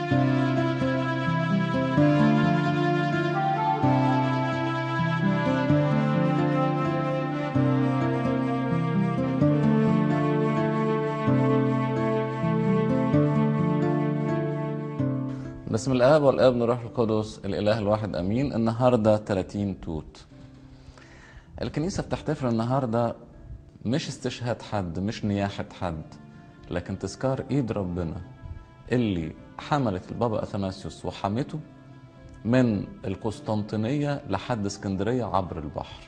بسم الاب والابن والروح القدس الاله الواحد امين النهارده 30 توت الكنيسه بتحتفل النهارده مش استشهاد حد مش نياحه حد لكن تذكار ايد ربنا اللي حملت البابا اثناسيوس وحمته من القسطنطينيه لحد اسكندريه عبر البحر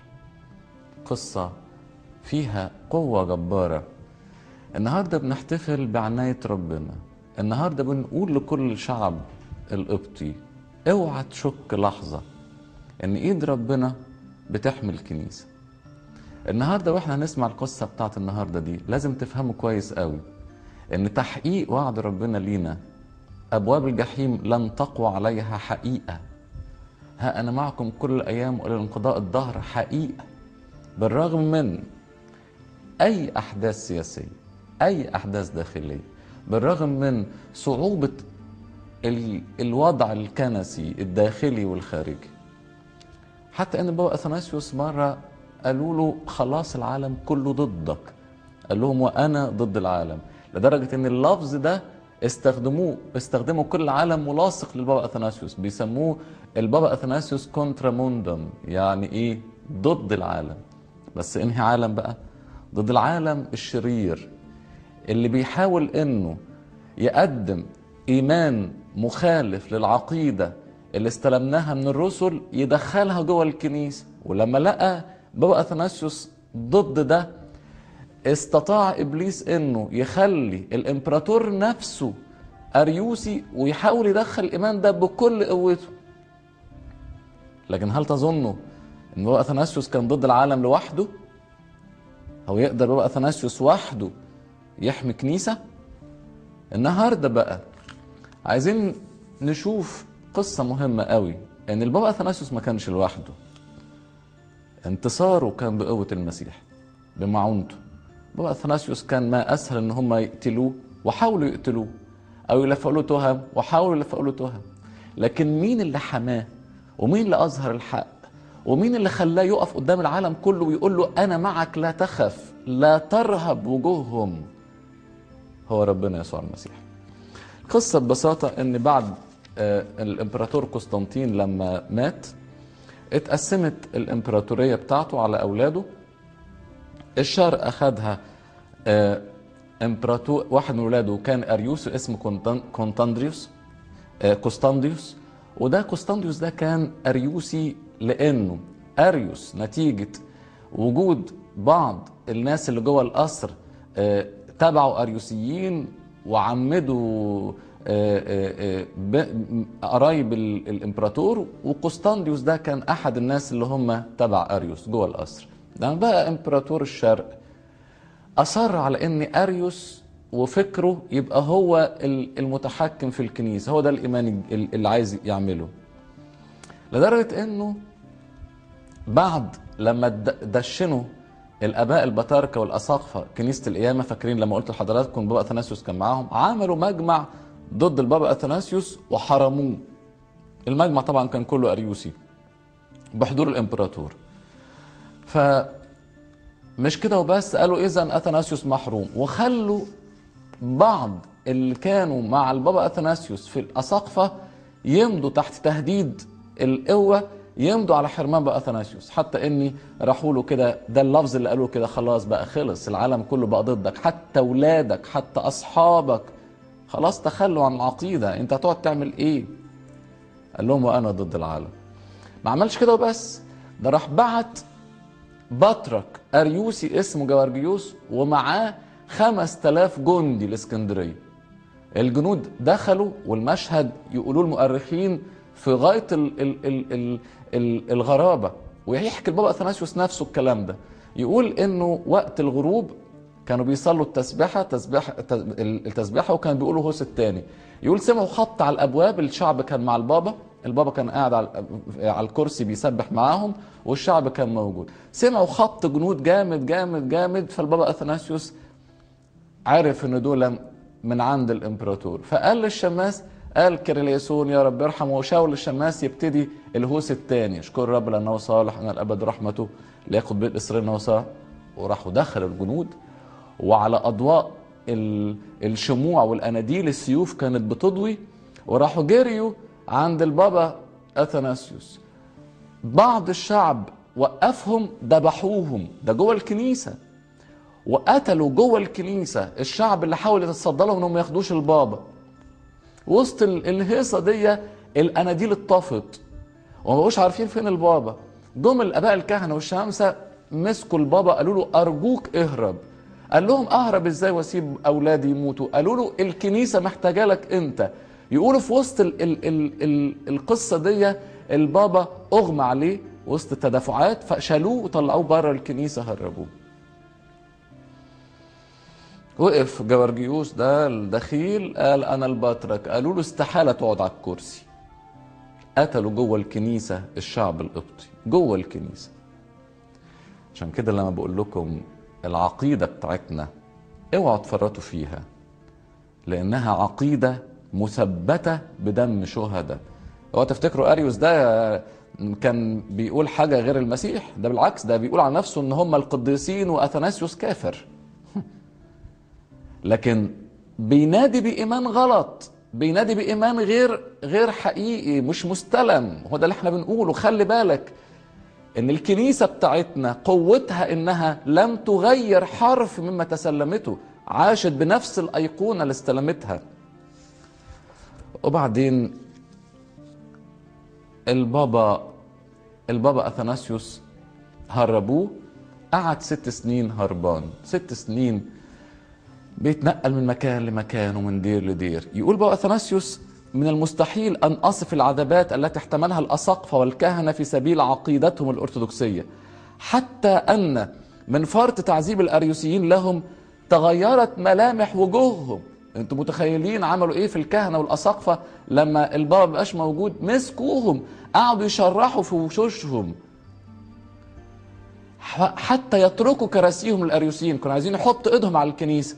قصه فيها قوه جباره النهارده بنحتفل بعنايه ربنا النهارده بنقول لكل الشعب القبطي اوعى تشك لحظه ان ايد ربنا بتحمي الكنيسه النهارده واحنا هنسمع القصه بتاعت النهارده دي لازم تفهموا كويس قوي ان تحقيق وعد ربنا لينا ابواب الجحيم لن تقوى عليها حقيقه ها انا معكم كل الايام والى انقضاء الدهر حقيقه بالرغم من اي احداث سياسيه اي احداث داخليه بالرغم من صعوبه ال- الوضع الكنسي الداخلي والخارجي حتى ان بابا اثناسيوس مره قالوا له خلاص العالم كله ضدك قال لهم وانا ضد العالم لدرجه ان اللفظ ده استخدموه استخدموا كل العالم ملاصق للبابا اثناسيوس بيسموه البابا اثناسيوس كونتراموندم يعني ايه ضد العالم بس انهي عالم بقى ضد العالم الشرير اللي بيحاول انه يقدم ايمان مخالف للعقيده اللي استلمناها من الرسل يدخلها جوه الكنيسه ولما لقى بابا اثناسيوس ضد ده استطاع ابليس انه يخلي الامبراطور نفسه اريوسي ويحاول يدخل الايمان ده بكل قوته لكن هل تظنوا ان بابا اثناسيوس كان ضد العالم لوحده او يقدر بابا اثناسيوس وحده يحمي كنيسه النهارده بقى عايزين نشوف قصه مهمه قوي ان البابا اثناسيوس ما كانش لوحده انتصاره كان بقوه المسيح بمعونته بابا اثناسيوس كان ما اسهل ان هم يقتلوه وحاولوا يقتلوه او يلفقوا له تهم وحاولوا يلفقوا له تهم لكن مين اللي حماه ومين اللي اظهر الحق ومين اللي خلاه يقف قدام العالم كله ويقول له انا معك لا تخف لا ترهب وجوههم هو ربنا يسوع المسيح القصة ببساطة ان بعد آه، الامبراطور قسطنطين لما مات اتقسمت الامبراطورية بتاعته على اولاده الشرق اخدها آه، امبراطور واحد من ولاده كان اريوس اسمه كونتان- كونتاندريوس آه، قسطنديوس وده قسطنديوس ده كان اريوسي لانه اريوس نتيجه وجود بعض الناس اللي جوه القصر آه، تبعوا اريوسيين وعمدوا آه، آه، آه، ب- قرايب ال- الامبراطور وقسطنديوس ده كان احد الناس اللي هم تبع اريوس جوه القصر لما بقى امبراطور الشرق اصر على ان اريوس وفكره يبقى هو ال- المتحكم في الكنيسه هو ده الايمان ال- اللي عايز يعمله لدرجه انه بعد لما د- دشنوا الاباء البطاركه والاساقفه كنيسه القيامه فاكرين لما قلت لحضراتكم بابا اثناسيوس كان معاهم عملوا مجمع ضد البابا اثناسيوس وحرموه المجمع طبعا كان كله اريوسي بحضور الامبراطور ف مش كده وبس قالوا اذا اثناسيوس محروم وخلوا بعض اللي كانوا مع البابا اثناسيوس في الاساقفه يمضوا تحت تهديد القوه يمضوا على حرمان بقى اثناسيوس حتى اني راحوا له كده ده اللفظ اللي قالوه كده خلاص بقى خلص العالم كله بقى ضدك حتى اولادك حتى اصحابك خلاص تخلوا عن العقيده انت هتقعد تعمل ايه قال لهم وانا ضد العالم ما عملش كده وبس ده راح بعت بطرك اريوسي اسمه جوارجيوس ومعاه خمس تلاف جندي الاسكندريه الجنود دخلوا والمشهد يقولوا المؤرخين في غايه ال ال ال ال ال الغرابه ويحكي البابا اثناسيوس نفسه الكلام ده يقول انه وقت الغروب كانوا بيصلوا التسبيحه تسبيح التسبيحه وكان بيقولوا هوس الثاني يقول سمعوا خط على الابواب الشعب كان مع البابا البابا كان قاعد على على الكرسي بيسبح معاهم والشعب كان موجود سمعوا خط جنود جامد جامد جامد فالبابا اثناسيوس عرف ان دول من عند الامبراطور فقال للشماس قال كريليسون يا رب ارحمه وشاول الشماس يبتدي الهوس الثاني اشكر الرب لانه صالح ان الابد رحمته لياخد بيت اسرائيل انه صالح وراحوا دخل الجنود وعلى اضواء ال- الشموع والاناديل السيوف كانت بتضوي وراحوا جريوا عند البابا اثناسيوس بعض الشعب وقفهم ذبحوهم ده جوه الكنيسه وقتلوا جوه الكنيسه الشعب اللي حاول يتصدى لهم انهم ما ياخدوش البابا وسط ال- الهيصه دي الاناديل اتطفت وما بقوش عارفين فين البابا جم الاباء الكهنه والشمامسه مسكوا البابا قالوا له ارجوك اهرب قال لهم اهرب ازاي واسيب اولادي يموتوا قالوا له الكنيسه محتاجه لك انت يقولوا في وسط ال ال ال ال القصه دي البابا اغمى عليه وسط التدافعات فشالوه وطلعوه بره الكنيسه هربوه وقف جورجيوس ده الدخيل قال انا البطرك قالوا له استحاله تقعد على الكرسي قتلوا جوه الكنيسه الشعب القبطي جوه الكنيسه عشان كده لما بقول لكم العقيده بتاعتنا اوعوا تفرطوا فيها لانها عقيده مثبته بدم شهداء هو تفتكروا اريوس ده كان بيقول حاجه غير المسيح ده بالعكس ده بيقول عن نفسه ان هم القديسين واثناسيوس كافر لكن بينادي بإيمان غلط بينادي بإيمان غير غير حقيقي مش مستلم هو ده اللي احنا بنقوله خلي بالك ان الكنيسة بتاعتنا قوتها انها لم تغير حرف مما تسلمته عاشت بنفس الأيقونة اللي استلمتها وبعدين البابا البابا أثناسيوس هربوه قعد ست سنين هربان ست سنين بيتنقل من مكان لمكان ومن دير لدير يقول بقى اثناسيوس من المستحيل ان اصف العذابات التي احتملها الاساقفه والكهنه في سبيل عقيدتهم الارثوذكسيه حتى ان من فرط تعذيب الاريوسيين لهم تغيرت ملامح وجوههم انتوا متخيلين عملوا ايه في الكهنه والاساقفه لما البابا مبقاش موجود مسكوهم قعدوا يشرحوا في وشوشهم ح- حتى يتركوا كراسيهم الاريوسيين كانوا عايزين يحطوا ايدهم على الكنيسه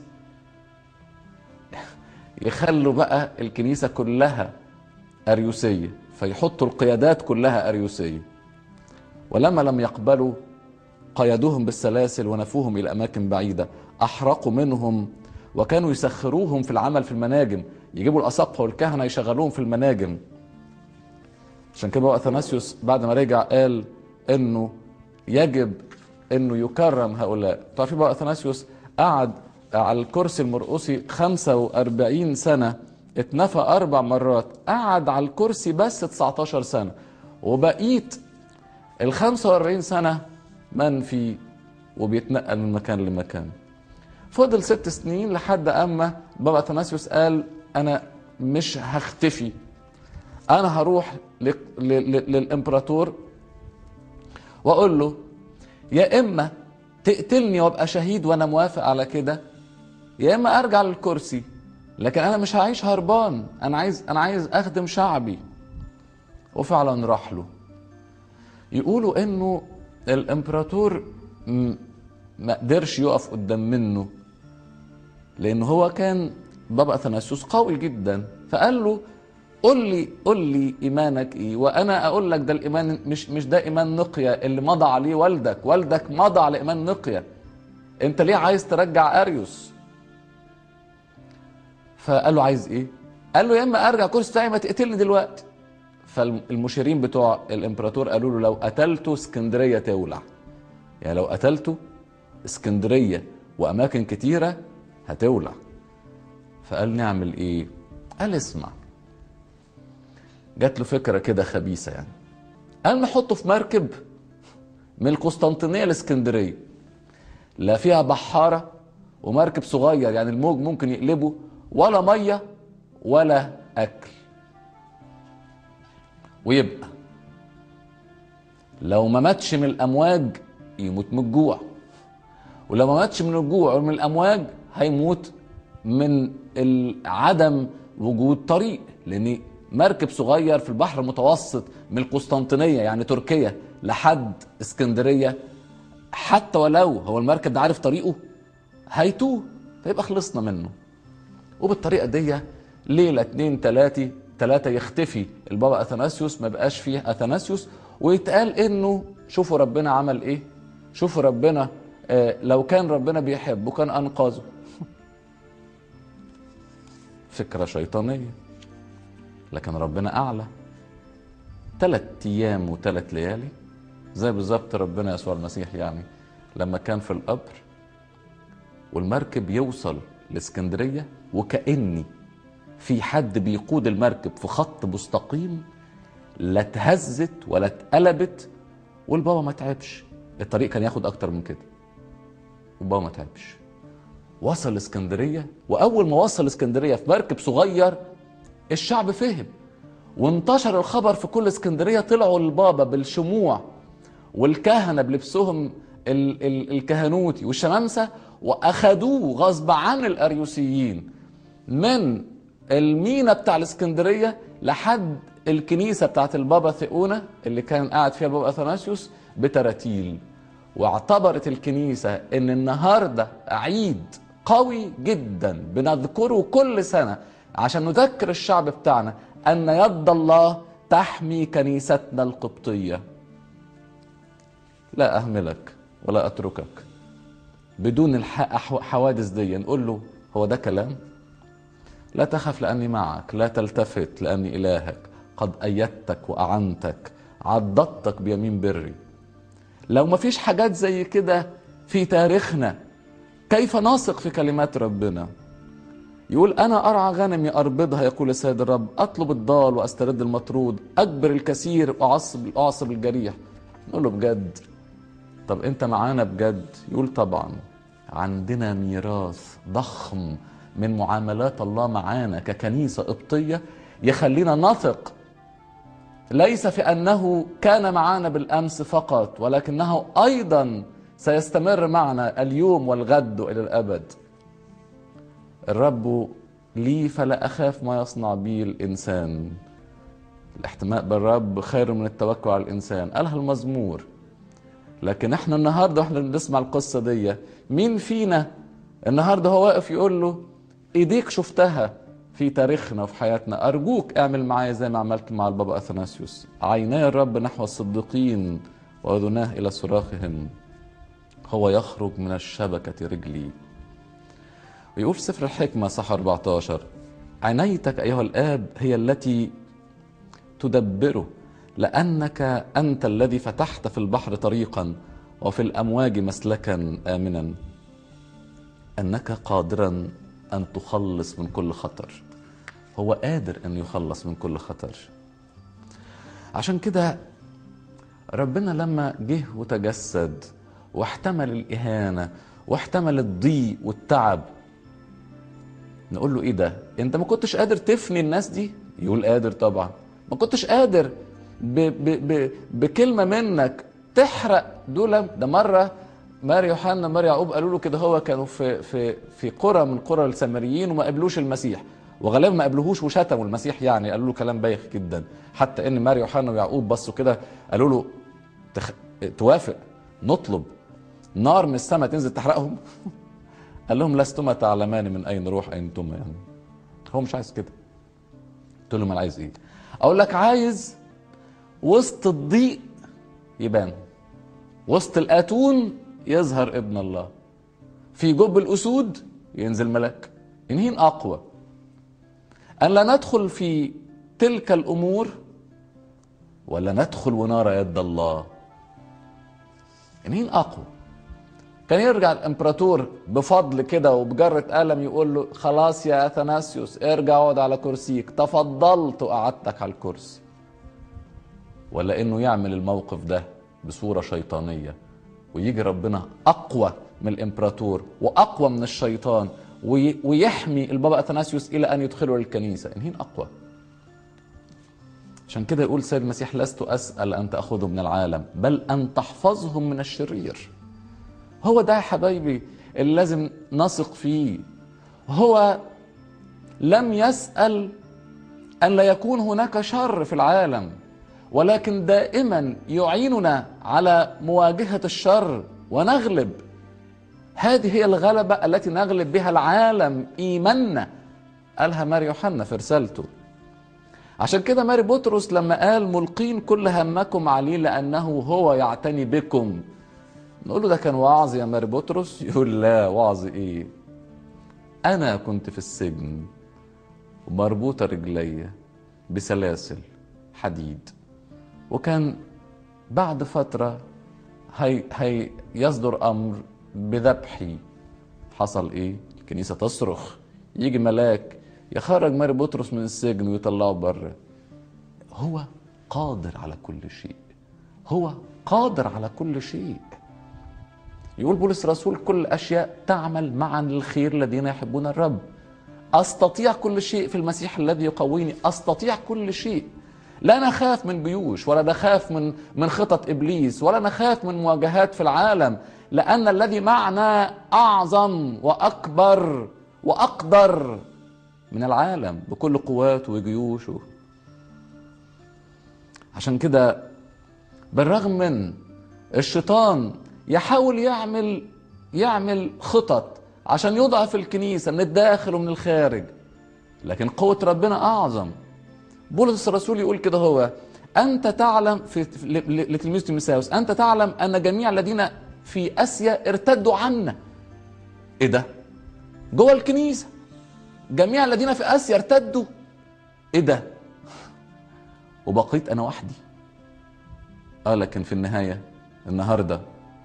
يخلوا بقى الكنيسة كلها أريوسية فيحطوا القيادات كلها أريوسية ولما لم يقبلوا قيدوهم بالسلاسل ونفوهم إلى أماكن بعيدة أحرقوا منهم وكانوا يسخروهم في العمل في المناجم يجيبوا الأساقفة والكهنة يشغلوهم في المناجم عشان كده بقى أثناسيوس بعد ما رجع قال إنه يجب إنه يكرم هؤلاء تعرفين بقى أثناسيوس قعد على الكرسي المرقصي 45 سنة اتنفى أربع مرات قعد على الكرسي بس 19 سنة وبقيت ال 45 سنة منفي وبيتنقل من مكان لمكان فضل ست سنين لحد أما بابا أثناسيوس قال أنا مش هختفي أنا هروح ل- ل- ل- للإمبراطور وأقول له يا إما تقتلني وابقى شهيد وانا موافق على كده يا اما ارجع للكرسي لكن انا مش هعيش هربان انا عايز انا عايز اخدم شعبي وفعلا راح له يقولوا انه الامبراطور م- ما قدرش يقف قدام منه لان هو كان بابا اثناسيوس قوي جدا فقال له قول لي قول لي ايمانك ايه وانا اقول لك ده الايمان مش مش ده ايمان نقيه اللي مضى عليه والدك والدك مضى على ايمان نقيه انت ليه عايز ترجع اريوس فقال له عايز ايه قال له يا اما ارجع كرسي بتاعي ما تقتلني دلوقتي فالمشيرين بتوع الامبراطور قالوا له لو قتلته اسكندريه تولع يعني لو قتلته اسكندريه واماكن كتيره هتولع فقال نعمل ايه قال اسمع جات له فكره كده خبيثه يعني قال نحطه في مركب من القسطنطينيه لاسكندريه لا فيها بحاره ومركب صغير يعني الموج ممكن يقلبه ولا ميه ولا اكل ويبقى لو ما ماتش من الامواج يموت من الجوع ولو ما ماتش من الجوع ومن الامواج هيموت من عدم وجود طريق لان مركب صغير في البحر المتوسط من القسطنطينيه يعني تركيا لحد اسكندريه حتى ولو هو المركب ده عارف طريقه هيتوه فيبقى خلصنا منه وبالطريقه دي ليله اتنين تلاتة ثلاثة يختفي البابا أثناسيوس ما بقاش فيه أثناسيوس ويتقال إنه شوفوا ربنا عمل إيه شوفوا ربنا آه لو كان ربنا بيحبه كان أنقذه فكرة شيطانية لكن ربنا أعلى ثلاث أيام وثلاث ليالي زي بالظبط ربنا يسوع المسيح يعني لما كان في القبر والمركب يوصل لاسكندرية وكأني في حد بيقود المركب في خط مستقيم لا اتهزت ولا اتقلبت والبابا ما تعبش الطريق كان ياخد اكتر من كده والبابا ما تعبش وصل اسكندريه واول ما وصل اسكندريه في مركب صغير الشعب فهم وانتشر الخبر في كل اسكندريه طلعوا البابا بالشموع والكهنه بلبسهم ال ال الكهنوتي والشمامسه واخدوه غصب عن الاريوسيين من المينا بتاع الاسكندريه لحد الكنيسه بتاعت البابا ثيونا اللي كان قاعد فيها البابا اثناسيوس بتراتيل واعتبرت الكنيسه ان النهارده عيد قوي جدا بنذكره كل سنه عشان نذكر الشعب بتاعنا ان يد الله تحمي كنيستنا القبطيه لا اهملك ولا اتركك بدون الحوادث دي نقول له هو ده كلام لا تخف لاني معك لا تلتفت لاني الهك قد ايدتك واعنتك عضدتك بيمين بري لو ما فيش حاجات زي كده في تاريخنا كيف نثق في كلمات ربنا يقول انا ارعى غنمي اربضها يقول السيد الرب اطلب الضال واسترد المطرود اجبر الكثير واعصب اعصب الجريح نقول له بجد طب انت معانا بجد يقول طبعا عندنا ميراث ضخم من معاملات الله معانا ككنيسه قبطيه يخلينا نثق ليس في انه كان معنا بالامس فقط ولكنه ايضا سيستمر معنا اليوم والغد الى الابد الرب لي فلا اخاف ما يصنع بي الانسان الاحتماء بالرب خير من التوكل على الانسان قالها المزمور لكن احنا النهارده واحنا بنسمع القصه دي مين فينا النهارده هو واقف يقول له ايديك شفتها في تاريخنا وفي حياتنا أرجوك اعمل معايا زي ما عملت مع البابا أثناسيوس عيناي الرب نحو الصديقين وأذناه إلى صراخهم هو يخرج من الشبكة رجلي ويقول في سفر الحكمة صح 14 عنايتك أيها الآب هي التي تدبره لأنك أنت الذي فتحت في البحر طريقا وفي الأمواج مسلكا آمنا أنك قادرا أن تخلص من كل خطر هو قادر أن يخلص من كل خطر عشان كده ربنا لما جه وتجسد واحتمل الإهانة واحتمل الضيق والتعب نقول له ايه ده انت ما كنتش قادر تفني الناس دي يقول قادر طبعا ما كنتش قادر ب ب ب بكلمة منك تحرق دول ده مرة مار يوحنا مار يعقوب قالوا له كده هو كانوا في في في قرى من قرى السامريين وما قبلوش المسيح وغالبا ما قبلوهوش وشتموا المسيح يعني قالوا له كلام بايخ جدا حتى ان مار يوحنا ويعقوب بصوا كده قالوا له تخ... توافق نطلب نار من السماء تنزل تحرقهم قال لهم لستما تعلمان من اين روح انتما يعني هو مش عايز كده قلت له ما عايز ايه اقول لك عايز وسط الضيق يبان وسط الاتون يظهر ابن الله في جب الاسود ينزل ملك انهين اقوى ان لا ندخل في تلك الامور ولا ندخل ونرى يد الله انهين اقوى كان يرجع الامبراطور بفضل كده وبجرة قلم يقول له خلاص يا اثناسيوس ارجع اقعد على كرسيك تفضلت وقعدتك على الكرسي ولا انه يعمل الموقف ده بصورة شيطانية ويجي ربنا اقوى من الامبراطور واقوى من الشيطان ويحمي البابا اثناسيوس الى ان يدخله الكنيسه انهين اقوى عشان كده يقول سيد المسيح لست اسال ان تاخذه من العالم بل ان تحفظهم من الشرير هو ده يا حبايبي اللي لازم نثق فيه هو لم يسال ان لا يكون هناك شر في العالم ولكن دائما يعيننا على مواجهه الشر ونغلب هذه هي الغلبه التي نغلب بها العالم ايماننا قالها مار يوحنا في رسالته عشان كده ماري بطرس لما قال ملقين كل همكم عليه لانه هو يعتني بكم نقول له ده كان وعظ يا ماري بطرس يقول لا وعظ ايه انا كنت في السجن ومربوطه رجليا بسلاسل حديد وكان بعد فتره هي هي يصدر امر بذبحي حصل ايه الكنيسه تصرخ يجي ملاك يخرج ماري بطرس من السجن ويطلعه بره هو قادر على كل شيء هو قادر على كل شيء يقول بولس الرسول كل الاشياء تعمل معا للخير الذين يحبون الرب استطيع كل شيء في المسيح الذي يقويني استطيع كل شيء لا نخاف من جيوش ولا نخاف من من خطط ابليس ولا نخاف من مواجهات في العالم لان الذي معنا اعظم واكبر واقدر من العالم بكل قواته وجيوشه عشان كده بالرغم من الشيطان يحاول يعمل يعمل خطط عشان يضعف الكنيسة من الداخل ومن الخارج لكن قوة ربنا أعظم بولس الرسول يقول كده هو أنت تعلم في لتلميذ تيموثاوس أنت تعلم أن جميع الذين في آسيا ارتدوا عنا إيه ده؟ جوه الكنيسة جميع الذين في آسيا ارتدوا إيه ده؟ وبقيت أنا وحدي آه لكن في النهاية النهارده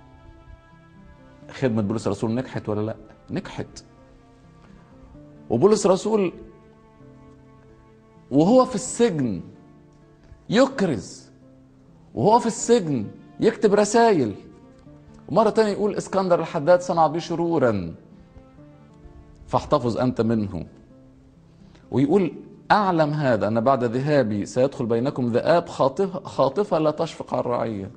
خدمة بولس الرسول نجحت ولا لا؟ نجحت. وبولس الرسول وهو في السجن يكرز وهو في السجن يكتب رسائل ومرة تانية يقول اسكندر الحداد صنع بي شرورا فاحتفظ أنت منه ويقول أعلم هذا أن بعد ذهابي سيدخل بينكم ذئاب خاطفة, خاطفة لا تشفق على الرعية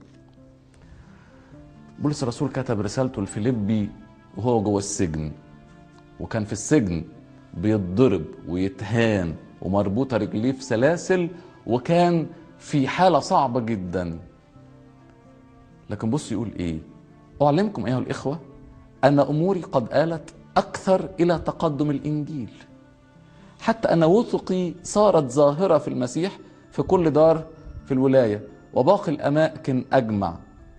بولس الرسول كتب رسالته لفيليبي وهو جوه السجن وكان في السجن بيتضرب ويتهان ومربوطه رجليه في سلاسل وكان في حاله صعبه جدا لكن بص يقول ايه اعلمكم ايها الاخوه ان اموري قد آلت اكثر الى تقدم الانجيل حتى ان وثقي صارت ظاهره في المسيح في كل دار في الولايه وباقي الاماكن اجمع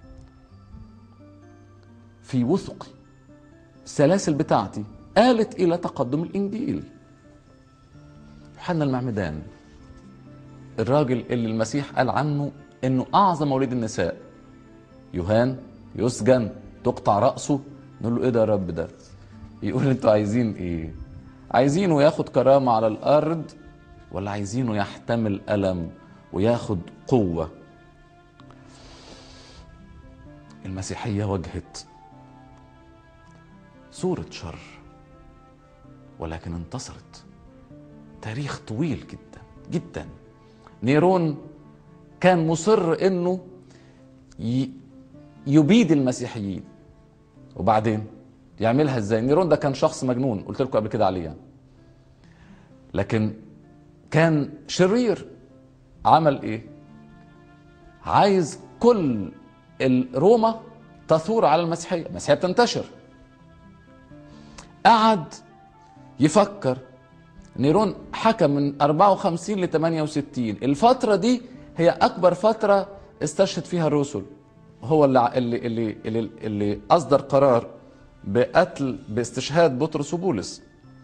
في وثقي السلاسل بتاعتي آلت إلى تقدم الإنجيل يوحنا المعمدان الراجل اللي المسيح قال عنه إنه أعظم مولد النساء يهان يسجن تقطع رأسه نقول له إيه ده يا رب ده يقول أنتوا عايزين إيه عايزينه ياخد كرامة على الأرض ولا عايزينه يحتمل ألم وياخد قوة المسيحية واجهت صورة شر ولكن انتصرت تاريخ طويل جدا جدا نيرون كان مصر انه يبيد المسيحيين وبعدين يعملها ازاي نيرون ده كان شخص مجنون قلت لكم قبل كده عليه يعني. لكن كان شرير عمل ايه عايز كل روما تثور على المسيحيه المسيحيه بتنتشر قعد يفكر نيرون حكم من 54 ل 68 الفترة دي هي أكبر فترة استشهد فيها الرسل هو اللي اللي اللي اللي, اللي أصدر قرار بقتل باستشهاد بطرس وبولس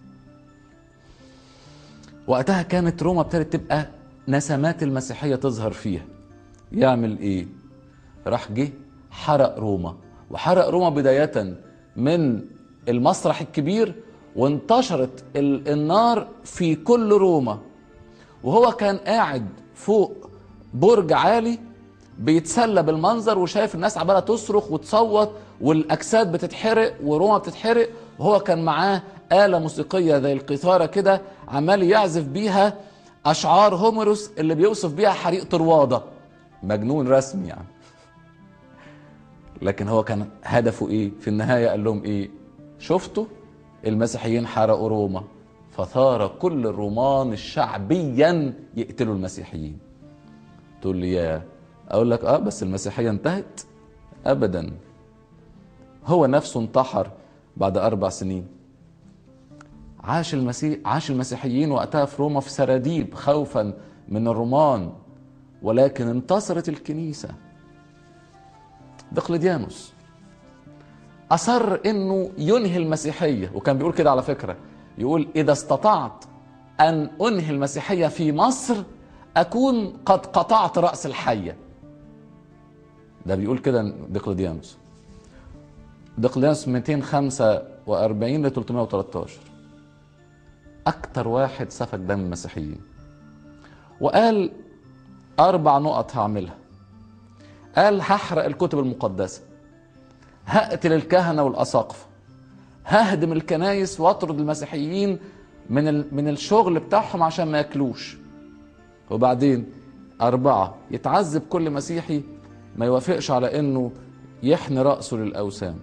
وقتها كانت روما ابتدت تبقى نسمات المسيحية تظهر فيها يعمل ايه راح جه حرق روما وحرق روما بداية من المسرح الكبير وانتشرت النار في كل روما وهو كان قاعد فوق برج عالي بيتسلى بالمنظر وشايف الناس عماله تصرخ وتصوت والاجساد بتتحرق وروما بتتحرق وهو كان معاه آلة موسيقية زي القيثارة كده عمال يعزف بيها أشعار هوميروس اللي بيوصف بيها حريق طروادة مجنون رسمي يعني لكن هو كان هدفه ايه في النهاية قال لهم ايه شفتوا المسيحيين حرقوا روما فثار كل الرومان شعبيا يقتلوا المسيحيين تقول لي يا اقول لك اه بس المسيحيه انتهت ابدا هو نفسه انتحر بعد اربع سنين عاش المسيح عاش المسيحيين وقتها في روما في سراديب خوفا من الرومان ولكن انتصرت الكنيسة دقلديانوس أصر إنه ينهي المسيحية وكان بيقول كده على فكرة يقول إذا استطعت أن أنهي المسيحية في مصر أكون قد قطعت رأس الحية ده بيقول كده دقلديانوس دقلديانوس 245 ل 313 أكتر واحد سفك دم المسيحيين وقال أربع نقط هعملها قال هحرق الكتب المقدسة هقتل الكهنة والأساقفة ههدم الكنايس واطرد المسيحيين من من الشغل بتاعهم عشان ما ياكلوش وبعدين أربعة يتعذب كل مسيحي ما يوافقش على إنه يحني رأسه للأوثان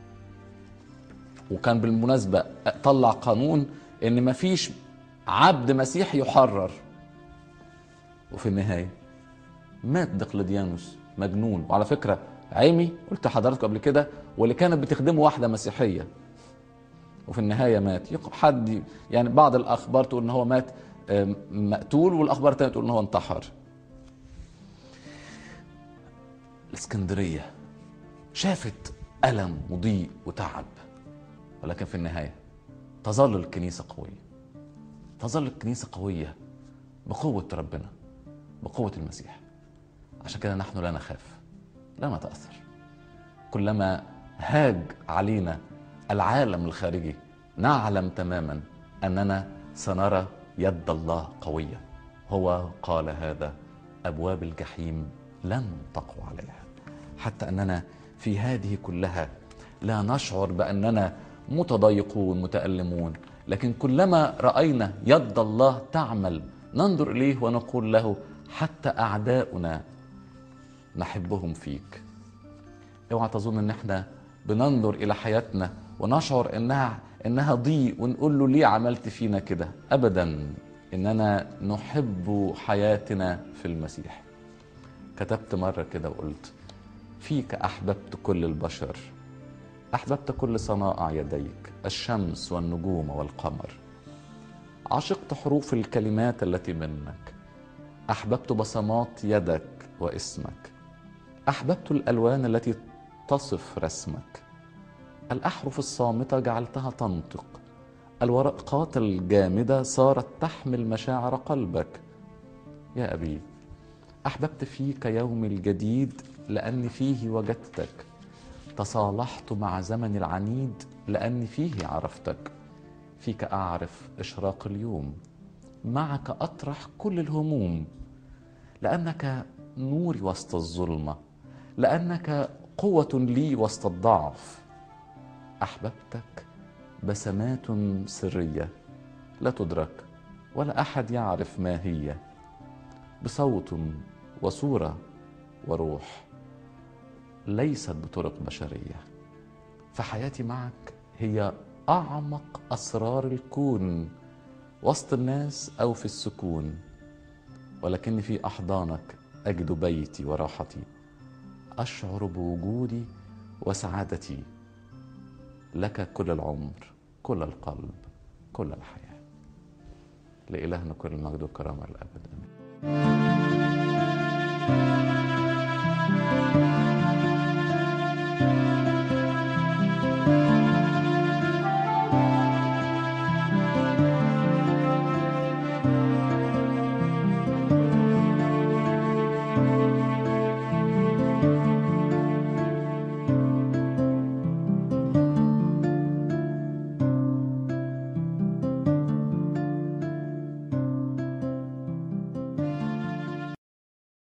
وكان بالمناسبة طلع قانون إن مفيش عبد مسيحي يحرر وفي النهاية مات دقلديانوس مجنون وعلى فكرة عيمي قلت لحضراتكم قبل كده واللي كانت بتخدمه واحدة مسيحية وفي النهاية مات حد يعني بعض الأخبار تقول إن هو مات مقتول والأخبار الثانية تقول إن هو انتحر الإسكندرية شافت ألم وضيق وتعب ولكن في النهاية تظل الكنيسة قوية تظل الكنيسة قوية بقوة ربنا بقوة المسيح عشان كده نحن لا نخاف لا نتأثر كلما هاج علينا العالم الخارجي نعلم تماما أننا سنرى يد الله قوية هو قال هذا أبواب الجحيم لن تقوى عليها حتى أننا في هذه كلها لا نشعر بأننا متضايقون متألمون لكن كلما رأينا يد الله تعمل ننظر إليه ونقول له حتى أعداؤنا نحبهم فيك اوعى تظن ان احنا بننظر الى حياتنا ونشعر انها انها ضيق ونقول له ليه عملت فينا كده ابدا اننا نحب حياتنا في المسيح كتبت مره كده وقلت فيك احببت كل البشر احببت كل صنائع يديك الشمس والنجوم والقمر عشقت حروف الكلمات التي منك احببت بصمات يدك واسمك احببت الالوان التي تصف رسمك الاحرف الصامته جعلتها تنطق الورقات الجامده صارت تحمل مشاعر قلبك يا ابي احببت فيك يومي الجديد لاني فيه وجدتك تصالحت مع زمن العنيد لاني فيه عرفتك فيك اعرف اشراق اليوم معك اطرح كل الهموم لانك نوري وسط الظلمه لانك قوه لي وسط الضعف احببتك بسمات سريه لا تدرك ولا احد يعرف ما هي بصوت وصوره وروح ليست بطرق بشريه فحياتي معك هي اعمق اسرار الكون وسط الناس او في السكون ولكني في احضانك اجد بيتي وراحتي اشعر بوجودي وسعادتي لك كل العمر كل القلب كل الحياه لالهنا كل المجد والكرامه الابد امين